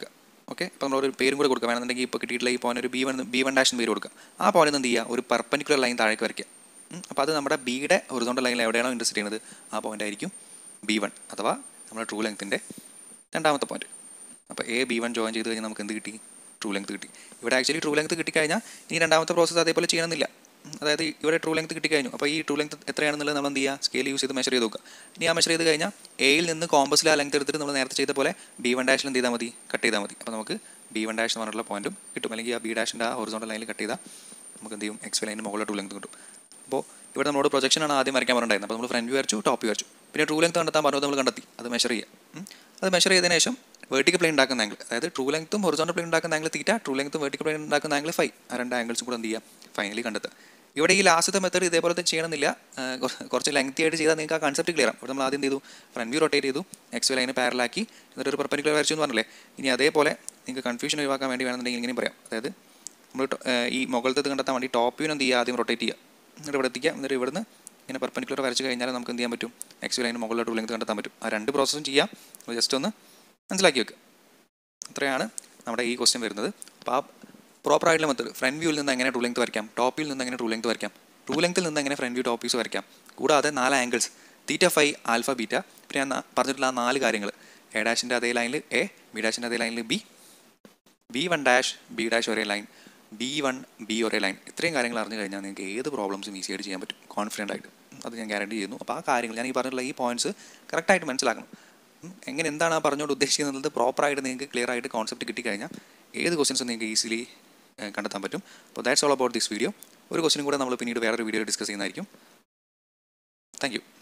[SPEAKER 1] ഓക്കെ അപ്പോൾ നമ്മളൊരു പേരും കൂടെ കൊടുക്കുക വേണമെന്നുണ്ടെങ്കിൽ ഇപ്പോൾ കിട്ടിയിട്ടുള്ള ഈ പോയിന്റ് ഒരു B one B one dash പേര് കൊടുക്കുക ആ പോയിന്റ് എന്ത് ചെയ്യുക ഒരു പെർപ്പനിക്കുലർ ലൈൻ താഴേക്ക് വരയ്ക്കുക ഉം, അപ്പോൾ അത് നമ്മുടെ ബിയുടെ ഹൊറിസോണ്ടൽ ലൈനിൽ എവിടെയാണോ ഇൻട്രസ്റ്റ് ചെയ്യുന്നത് ആ പോയിന്റ് ആയിരിക്കും ബി വൺ അഥവാ നമ്മുടെ ട്രൂ ലെങ്ത്തിൻ്റെ രണ്ടാമത്തെ പോയിന്റ് അപ്പോൾ എ ബി വൺ ജോയിൻ ചെയ്ത് കഴിഞ്ഞാൽ നമുക്ക് എന്ത് കിട്ടി ട്രൂ ലെങ്ത് കിട്ടി ഇവിടെ ആക്ച്വലി ട്രൂ ലെങ്ത് കിട്ടിക്കഴിഞ്ഞാൽ ഇനി രണ്ടാമത്തെ പ്രോസസ്സ് അതേപോലെ ചെയ്യണമെന്നില്ല ഉം, അതായത് ഇവിടെ ട്രൂ ലെങ്ത് കിട്ടിക്കഴിഞ്ഞു അപ്പോൾ ഈ ട്രൂ ലെങ്ത് എത്രയാണെന്നുള്ളത് നമ്മൾ എന്ത് ചെയ്യുക സ്കെയിൽ യൂസ് ചെയ്ത് മെഷർ ചെയ്ത് നോക്കുക ഇനി ആ മെഷർ ചെയ്ത് കഴിഞ്ഞാൽ എയിൽ നിന്ന് കോമ്പസിൽ ആ ലെങ്ത് എടുത്തിട്ട് നമ്മൾ നേരത്തെ ചെയ്ത പോലെ ബി വൺ ഡാഷിൽ എന്ത് ചെയ്താൽ മതി കട്ട് ചെയ്താൽ മതി അപ്പോൾ നമുക്ക് ബി വൺ ഡാഷ് എന്ന് പറഞ്ഞിട്ടുള്ള പോയിന്റും കിട്ടും അല്ലെങ്കിൽ ആ ബി ഡാഷിൻ്റെ ആ ഹൊറിസോണ്ടൽ ലൈനിൽ കട്ട് ചെയ്താൽ നമുക്ക് എന്ത് ചെയ്യും എക്സ് ലൈനിന് മുകളിൽ ട്രൂ ലെങ്ത് കിട്ടും അപ്പോൾ ഇവിടെ നമ്മളോട് പ്രൊജക്ഷൻ ആണ് ആദ്യം വരയ്ക്കാൻ പറഞ്ഞിട്ടുണ്ടായിരുന്നത് അപ്പോൾ നമ്മൾ ഫ്രണ്ട് വ്യൂ വരച്ചു ടോപ്പ് വ്യൂ വരച്ചു പിന്നെ ട്രൂ ലെങ്ത് കണ്ടെത്താൻ പറഞ്ഞത് നമ്മൾ കണ്ടെത്തി അത് മെഷർ ചെയ്യുക ഉം. അത് മെഷർ ചെയ്തതിന് ശേഷം വെർട്ടിക്കൽ പ്ലെയിൻ ഉണ്ടാക്കുന്ന ആംഗിൾ അതായത് ട്രൂ ലെങ്ത്തും ഹൊറിസോണ്ടൽ പ്ലെയിൻ ഉണ്ടാക്കുന്ന ആംഗിൾ തീറ്റ ട്രൂ ലെങ്ത്തും വെർട്ടിക്കൽ പ്ലെയിൻ ഉണ്ടാക്കുന്ന ആംഗിൾ ഫൈവ് ആ രണ്ട് ആംഗിൾസും കൂടെ എന്ത് ചെയ്യുക ഫൈനലി കണ്ടെത്തുക ഇവിടെ ഈ ലാസ്റ്റത്തെ മെത്തേഡ് ഇതേപോലത്തെ ചെയ്യണമെന്നില്ല ആ, കുറ- കുറച്ച് ലെങ്തി ആയിട്ട് ചെയ്താൽ നിങ്ങൾക്ക് ആ കൺസെപ്റ്റ് ക്ലിയർ ആവും ഇവിടെ നമ്മൾ ആദ്യം എന്ത് ചെയ്തു ഫ്രണ്ട് വ്യൂ റൊട്ടേറ്റ് ചെയ്തു എക്സ് ലൈനെ പാരലാക്കി എന്നിട്ട് ഒരു പെർപ്പനിക്കുലർ വരച്ചു എന്ന് പറഞ്ഞില്ലേ ഇനി അതേപോലെ നിങ്ങൾക്ക് കൺഫ്യൂഷൻ ഒഴിവാക്കാൻ വേണ്ടി വേണമെന്നുണ്ടെങ്കിൽ ഇങ്ങനെയും പറയാം അതായത് നമ്മൾ ടോ- ഏർ ഈ മുകളിലത്തെ കണ്ടെത്താൻ വേണ്ടി ടോപ്പ് വ്യൂ എന്ത് ചെയ്യുക ആദ്യം റൊട്ടേറ്റ് ചെയ്യുക എന്നിട്ട് ഇവിടെ എത്തിക്കുക എന്നിട്ട് ഇവിടുന്ന് ഇങ്ങനെ പെർപ്പനിക്കുലർ വരച്ച് കഴിഞ്ഞാൽ നമുക്ക് എന്ത് ചെയ്യാൻ പറ്റും എക്സ് ലൈന് മുകളിലോട്ട് ലെങ്ത് കണ്ടെത്താൻ പറ്റും ആ രണ്ട് പ്രോസസ്സും ചെയ്യാം ജസ്റ്റ് ഒന്ന് മനസ്സിലാക്കി വെക്കുക ഇത്രയാണ് നമ്മുടെ ഈ ക്വസ്റ്റ്യൻ വരുന്നത് അപ്പോൾ ആ പ്രോപ്പർ ആയിട്ടുള്ള മെത്തേഡ് ഫ്രണ്ട് വ്യൂവിൽ നിന്ന് എങ്ങനെ ട്രൂ ലെങ്ത് വരയ്ക്കാം ടോപ്പിൽ നിന്ന് എങ്ങനെ ട്രൂ ലെങ്ത് വരയ്ക്കാം ട്രൂ ലെങ്ത്തിൽ നിന്ന് എങ്ങനെ ഫ്രണ്ട് വ്യൂ ടോപ്പ് വ്യൂസ് വരയ്ക്കാം കൂടാതെ നാല് angles theta phi alpha beta പിന്നെ ഞാൻ നാ- പറഞ്ഞിട്ടുള്ള ആ നാല് കാര്യങ്ങൾ എ ഡാഷിൻ്റെ അതേ ലൈനിൽ എ ബി ഡാഷിൻ്റെ അതേ ലൈനിൽ B B one dash B dash ഒരേ ലൈൻ ബി വൺ ബി ഒരേ ലൈൻ ഇത്രയും കാര്യങ്ങൾ അറിഞ്ഞു കഴിഞ്ഞാൽ നിങ്ങൾക്ക് ഏത് പ്രോബ്ലംസും ഈസി ആയിട്ട് ചെയ്യാൻ പറ്റും കോൺഫിഡൻ്റ് ആയിട്ട് അത് ഞാൻ ഗ്യാരണ്ടി ചെയ്യുന്നു അപ്പോൾ ആ കാര്യങ്ങൾ ഞാൻ ഈ പറഞ്ഞിട്ടുള്ള ഈ പോയിന്റ്സ് കറക്റ്റായിട്ട് മനസ്സിലാക്കണം ഉം, എങ്ങനെ എന്താണ് ആ പറഞ്ഞുകൊണ്ട് ഉദ്ദേശിക്കുന്നത് പ്രോപ്പറായിട്ട് നിങ്ങൾക്ക് ക്ലിയർ ആയിട്ട് കോൺസെപ്റ്റ് കിട്ടിക്കഴിഞ്ഞാൽ ഏത് ക്വസ്റ്റ്യൻസും നിങ്ങൾക്ക് ഈസിലി കണ്ടെത്താൻ പറ്റും അപ്പോൾ that's all about this video ഒരു ക്വസ്റ്റ്യൻ കൂടെ നമ്മൾ പിന്നീട് വേറൊരു വീഡിയോ ഡിസ്കസ് ചെയ്യുന്നതായിരിക്കും താങ്ക് യു